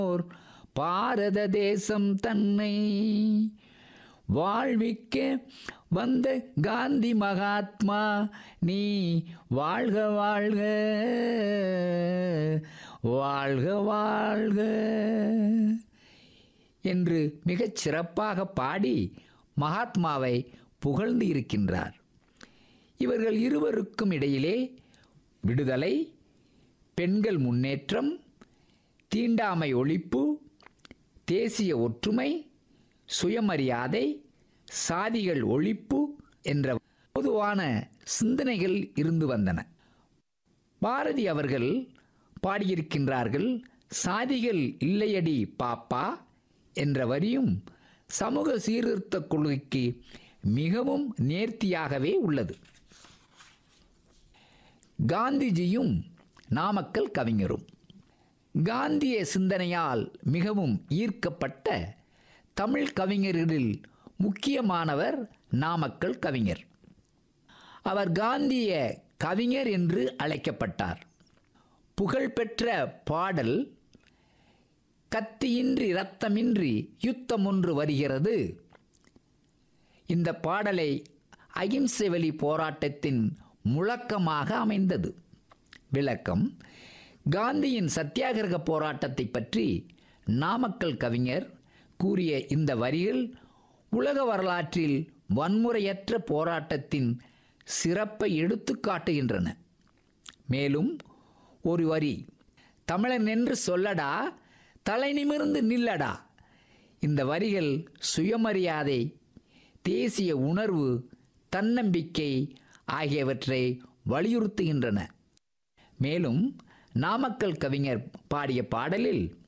ஓர் பாரத தேசம் தன்னை வாழ்விக்க வந்த காந்தி மகாத்மா நீ வாழ்க வாழ்க வாழ்க வாழ்க என்று மிகச் சிறப்பாக பாடி மகாத்மாவை புகழ்ந்து இருக்கின்றார் இவர்கள் இருவருக்கும் இடையிலே விடுதலை பெண்கள் முன்னேற்றம் தீண்டாமை ஒழிப்பு தேசிய ஒற்றுமை சுயமரியாதை சாதிகள் ஒழிப்பு என்ற பொதுவான சிந்தனைகள் இருந்து வந்தன பாரதி அவர்கள் பாடியிருக்கின்றார்கள் சாதிகள் இல்லையடி பாப்பா என்ற வரியும் சமூக சீர்திருத்த கொள்கைக்கு மிகவும் நேர்த்தியாகவே உள்ளது காந்திஜியும் நாமக்கல் கவிஞரும் காந்திய சிந்தனையால் மிகவும் ஈர்க்கப்பட்ட தமிழ் கவிஞர்களில் முக்கியமானவர் நாமக்கல் கவிஞர் அவர் காந்திய கவிஞர் என்று அழைக்கப்பட்டார் புகழ்பெற்ற பாடல் கத்தியின்றி இரத்தமின்றி யுத்தம் ஒன்று வருகிறது இந்த பாடலை அகிம்சை வழி போராட்டத்தின் முழக்கமாக அமைந்தது விளக்கம் காந்தியின் சத்தியாகிரக போராட்டத்தை பற்றி நாமக்கல் கவிஞர் கூறிய இந்த வரிகள் உலக வரலாற்றில் வன்முறையற்ற போராட்டத்தின் சிறப்பை எடுத்து காட்டுகின்றன மேலும் ஒரு வரி தமிழன் என்று சொல்லடா தலை நிமிர்ந்து நில்லடா இந்த வரிகள் சுயமரியாதை தேசிய உணர்வு தன்னம்பிக்கை ஆகியவற்றை வலியுறுத்துகின்றன மேலும் நாமக்கல் கவிஞர் பாடிய பாடலில்